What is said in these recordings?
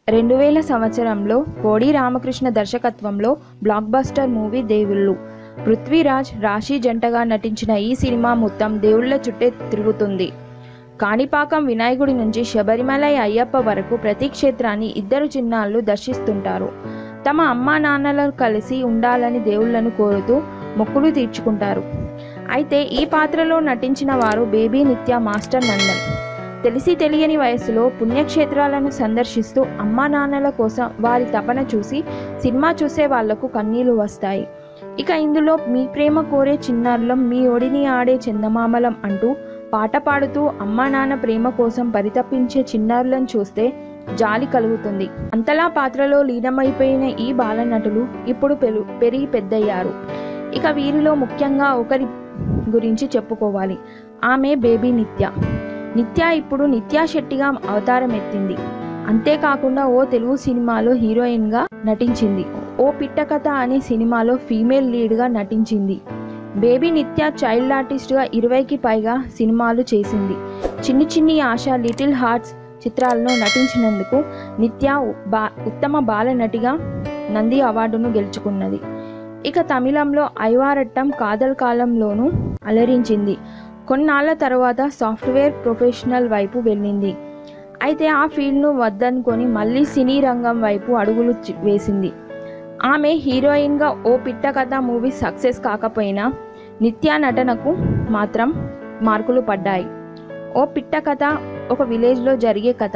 రెండు వేల సంవత్సరంలో కోడి రామకృష్ణ దర్శకత్వంలో బ్లాక్ బస్టర్ మూవీ దేవుళ్ళు పృథ్వీరాజ్ రాశి జంటగా నటించిన ఈ సినిమా మొత్తం దేవుళ్ళ చుట్టే తిరుగుతుంది కాణిపాకం వినాయకుడి నుంచి శబరిమలై అయ్యప్ప వరకు ప్రతి క్షేత్రాన్ని ఇద్దరు చిన్నాళ్ళు దర్శిస్తుంటారు తమ అమ్మా నాన్నలు కలిసి ఉండాలని దేవుళ్ళను కోరుతూ మొక్కులు తీర్చుకుంటారు అయితే ఈ పాత్రలో నటించిన వారు బేబీ నిత్య మాస్టర్ నందన్ తెలిసి తెలియని వయసులో పుణ్యక్షేత్రాలను సందర్శిస్తూ అమ్మా నాన్నల కోసం వారి తపన చూసి సినిమా చూసే వాళ్లకు కన్నీళ్లు వస్తాయి ఇక ఇందులో మీ ప్రేమ కోరే చిన్నారులం మీ ఒడిని ఆడే చందమామలం అంటూ పాట పాడుతూ అమ్మా నాన్న ప్రేమ కోసం పరితపించే చిన్నారులను చూస్తే జాలి కలుగుతుంది అంతలా పాత్రలో లీనమైపోయిన ఈ బాలనటులు ఇప్పుడు పెరు పెరిగి పెద్దయ్యారు ఇక వీరిలో ముఖ్యంగా ఒకరి గురించి చెప్పుకోవాలి ఆమె బేబీ నిత్య నిత్య ఇప్పుడు నిత్యా శెట్టిగా అవతారం ఎత్తింది అంతేకాకుండా ఓ తెలుగు సినిమాలో హీరోయిన్గా నటించింది ఓ పిట్టకథ అనే సినిమాలో ఫీమేల్ లీడ్గా నటించింది బేబీ నిత్య చైల్డ్ ఆర్టిస్ట్గా ఇరవైకి పైగా సినిమాలు చేసింది చిన్ని చిన్ని ఆశ లిటిల్ హార్ట్స్ చిత్రాల్లో నటించినందుకు నిత్య బా ఉత్తమ బాల నటిగా నంది అవార్డును గెలుచుకున్నది ఇక తమిళంలో ఐవారట్టం కాదల్ కాలంలోనూ అలరించింది కొన్నాళ్ల తర్వాత సాఫ్ట్వేర్ ప్రొఫెషనల్ వైపు వెళ్ళింది అయితే ఆ ఫీల్డ్ను వద్దనుకొని మళ్ళీ సినీ రంగం వైపు అడుగులు చి- వేసింది ఆమె హీరోయిన్గా ఓ పిట్ట కథ మూవీ సక్సెస్ కాకపోయినా నిత్య నటనకు మాత్రం మార్కులు పడ్డాయి ఓ పిట్ట కథ ఒక విలేజ్లో జరిగే కథ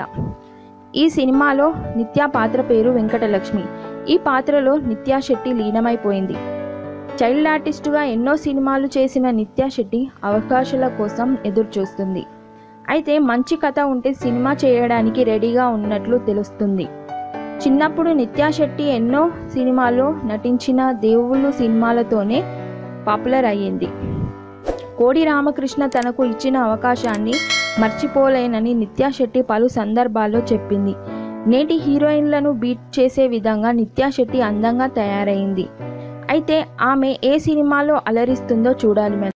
ఈ సినిమాలో నిత్య పాత్ర పేరు వెంకటలక్ష్మి ఈ పాత్రలో నిత్యా శెట్టి లీనమైపోయింది చైల్డ్ ఆర్టిస్టుగా ఎన్నో సినిమాలు చేసిన నిత్యా శెట్టి అవకాశాల కోసం ఎదురు చూస్తుంది అయితే మంచి కథ ఉంటే సినిమా చేయడానికి రెడీగా ఉన్నట్లు తెలుస్తుంది చిన్నప్పుడు నిత్యా శెట్టి ఎన్నో సినిమాల్లో నటించిన దేవుళ్ళు సినిమాలతోనే పాపులర్ అయ్యింది కోడి రామకృష్ణ తనకు ఇచ్చిన అవకాశాన్ని మర్చిపోలేనని నిత్యా శెట్టి పలు సందర్భాల్లో చెప్పింది నేటి హీరోయిన్లను బీట్ చేసే విధంగా నిత్యా శెట్టి అందంగా తయారైంది అయితే ఆమె ఏ సినిమాలో అలరిస్తుందో చూడాలి మరి